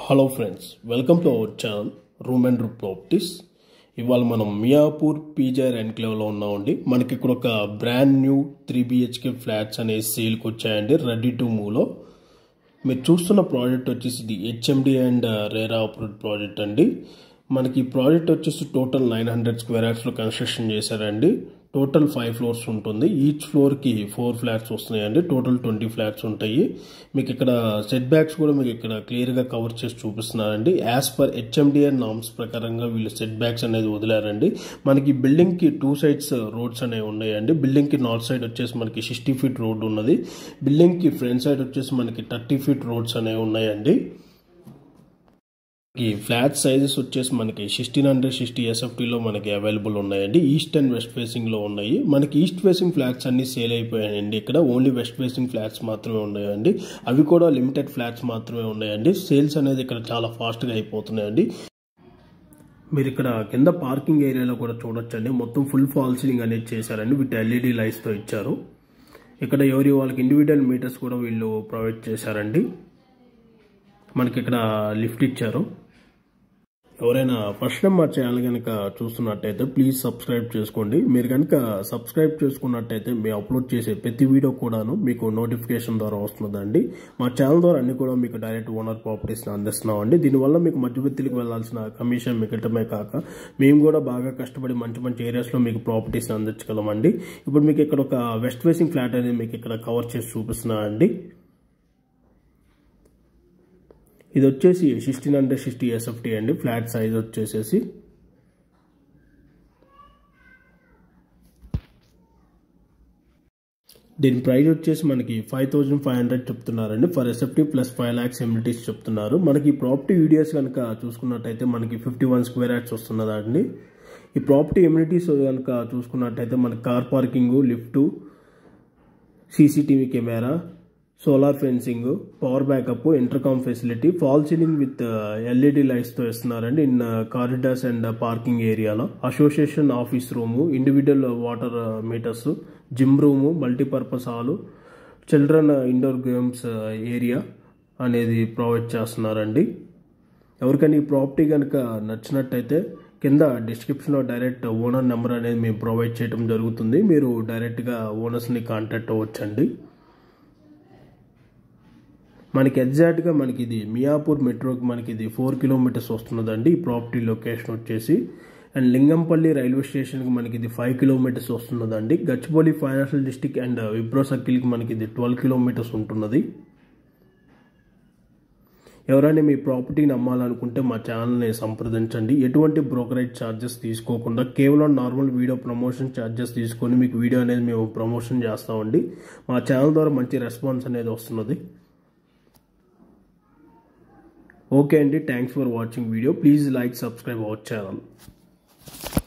hello friends welcome to our channel room and roof properties ఇవాళ మనం మియాపూర్ పీజర్ ఎన్క్లేవ్లో ఉన్నామండి మనకి ఇక్కడ ఒక brand new three BHK flats అనేవి సేల్కి వచ్చాయండి రెడీ టు మూవ్లో మీరు చూస్తున్న ప్రాజెక్ట్ వచ్చేసి ఇది HMD and RERA approved project అండి మనకి ఈ ప్రాజెక్ట్ వచ్చేసి టోటల్ నైన్ హండ్రెడ్ స్క్వేర్ యార్డ్స్లో కన్స్ట్రక్షన్ చేశారండి టోటల్ ఫైవ్ ఫ్లోర్స్ ఉంటుంది ఈచ్ ఫ్లోర్కి ఫోర్ ఫ్లాట్స్ వస్తున్నాయండి టోటల్ ట్వంటీ ఫ్లాట్స్ ఉంటాయి మీకు ఇక్కడ సెట్ బ్యాక్స్ కూడా మీకు ఇక్కడ క్లియర్గా కవర్ చేసి చూపిస్తున్నారండి యాజ్ పర్ హెచ్ఎండిఎన్ నామ్స్ ప్రకారంగా వీళ్ళు సెట్ బ్యాక్స్ అనేది వదిలారండి మనకి బిల్డింగ్కి టూ సైడ్స్ రోడ్స్ అనేవి ఉన్నాయండి బిల్డింగ్కి నార్త్ సైడ్ వచ్చేసి మనకి సిక్స్టీ ఫీట్ రోడ్ ఉన్నది బిల్డింగ్కి ఫ్రంట్ సైడ్ వచ్చేసి మనకి థర్టీ ఫీట్ రోడ్స్ అనేవి ఉన్నాయండి ఈ ఫ్లాట్ సైజెస్ వచ్చేసి మనకి సిక్స్టీన్ హండ్రెడ్ సిక్స్టీ ఎస్ఎఫ్టీలో మనకి అవైలబుల్ ఉన్నాయండి ఈస్ట్ అండ్ వెస్ట్ ఫేసింగ్లో ఉన్నాయి మనకి ఈస్ట్ ఫేసింగ్ ఫ్లాట్స్ అన్ని సేల్ అయిపోయాయండి ఇక్కడ ఓన్లీ వెస్ట్ ఫేసింగ్ ఫ్లాట్స్ మాత్రమే ఉన్నాయండి అవి కూడా లిమిటెడ్ ఫ్లాట్స్ మాత్రమే ఉన్నాయండి సేల్స్ అనేది ఇక్కడ చాలా ఫాస్ట్గా అయిపోతున్నాయండి మీరు ఇక్కడ కింద పార్కింగ్ ఏరియాలో కూడా చూడొచ్చండి మొత్తం ఫుల్ ఫాల్ సీలింగ్ అనేది చేశారండి విత్ ఎల్ఈడి లైట్స్తో ఇచ్చారు ఇక్కడ ఎవరి వాళ్ళకి ఇండివిజువల్ మీటర్స్ కూడా వీళ్ళు ప్రొవైడ్ చేశారండి మనకి ఇక్కడ లిఫ్ట్ ఇచ్చారు ఎవరైనా ఫస్ట్ టైం మా ఛానల్ కనుక చూస్తున్నట్టయితే ప్లీజ్ సబ్స్క్రైబ్ చేసుకోండి మీరు కనుక సబ్స్క్రైబ్ చేసుకున్నట్టయితే మేము అప్లోడ్ చేసే ప్రతి వీడియో కూడాను మీకు నోటిఫికేషన్ ద్వారా వస్తుందండి మా ఛానల్ ద్వారా అన్ని కూడా మీకు డైరెక్ట్ ఓనర్ ప్రాపర్టీస్ని అందిస్తున్నామండి దీనివల్ల మీకు మధ్యవర్తులకు వెళ్ళాల్సిన కమిషన్ మిగటమే కాక మేము కూడా బాగా కష్టపడి మంచి మంచి ఏరియాస్లో మీకు ప్రాపర్టీస్ని అందించగలమండి ఇప్పుడు మీకు ఇక్కడ ఒక వెస్ట్ ఫేసింగ్ ఫ్లాట్ అనేది మీకు ఇక్కడ కవర్ చేసి చూపిస్తున్నా అండి ఇది వచ్చేసి సిక్స్టీన్ హండ్రెడ్ సిక్స్టీ ఎస్ఎఫ్టీ అండి ఫ్లాట్ సైజ్ వచ్చేసేసి దీని ప్రైస్ వచ్చేసి మనకి ఫైవ్ థౌజండ్ ఫైవ్ హండ్రెడ్ చెప్తున్నారండి for SFT plus five lakhs amenities చెప్తున్నారు మనకి ప్రాపర్టీ వీడియోస్ కనుక చూసుకున్నట్టయితే మనకి ఫిఫ్టీ వన్ స్క్వేర్ యాడ్స్ వస్తున్నదండి ఈ ప్రాపర్టీ ఎమ్యూనిటీస్ కనుక చూసుకున్నట్టయితే మనకి car parking lift CCTV camera solar fencing power backup intercom facility fall ceiling with LED లైట్స్తో ఇస్తున్నారండి ఇన్ కారిడార్స్ అండ్ పార్కింగ్ ఏరియాలో association office room individual water meters gym room multipurpose hall children indoor games area అనేది provide చేస్తున్నారండి ఎవరికైనా ఈ property కనుక నచ్చినట్టయితే కింద డిస్క్రిప్షన్లో డైరెక్ట్ ఓనర్ నెంబర్ అనేది మేము ప్రొవైడ్ చేయడం జరుగుతుంది మీరు డైరెక్ట్గా ఓనర్స్ని కాంటాక్ట్ అవ్వచ్చండి మనకి ఎగ్జాక్ట్గా మనకి ఇది మియాపూర్ మెట్రోకి మనకి ఇది ఫోర్ కిలోమీటర్స్ వస్తున్నదండి ఈ ప్రాపర్టీ లొకేషన్ వచ్చేసి అండ్ లింగంపల్లి రైల్వే స్టేషన్కి మనకి ఇది ఫైవ్ కిలోమీటర్స్ వస్తున్నదండి Gachibowli financial district and Wipro సర్కిల్కి మనకి ఇది ట్వెల్వ్ కిలోమీటర్స్ ఉంటున్నది ఎవరైనా మీ ప్రాపర్టీని అమ్మాలనుకుంటే మా ఛానల్ని సంప్రదించండి ఎటువంటి బ్రోకరేజ్ ఛార్జెస్ తీసుకోకుండా కేవలం నార్మల్ వీడియో ప్రమోషన్ ఛార్జెస్ తీసుకొని మీకు వీడియో అనేది మేము ప్రమోషన్ చేస్తామండి మా ఛానల్ ద్వారా మంచి రెస్పాన్స్ అనేది వస్తున్నది ఓకే అండి thanks for watching video please like subscribe our channel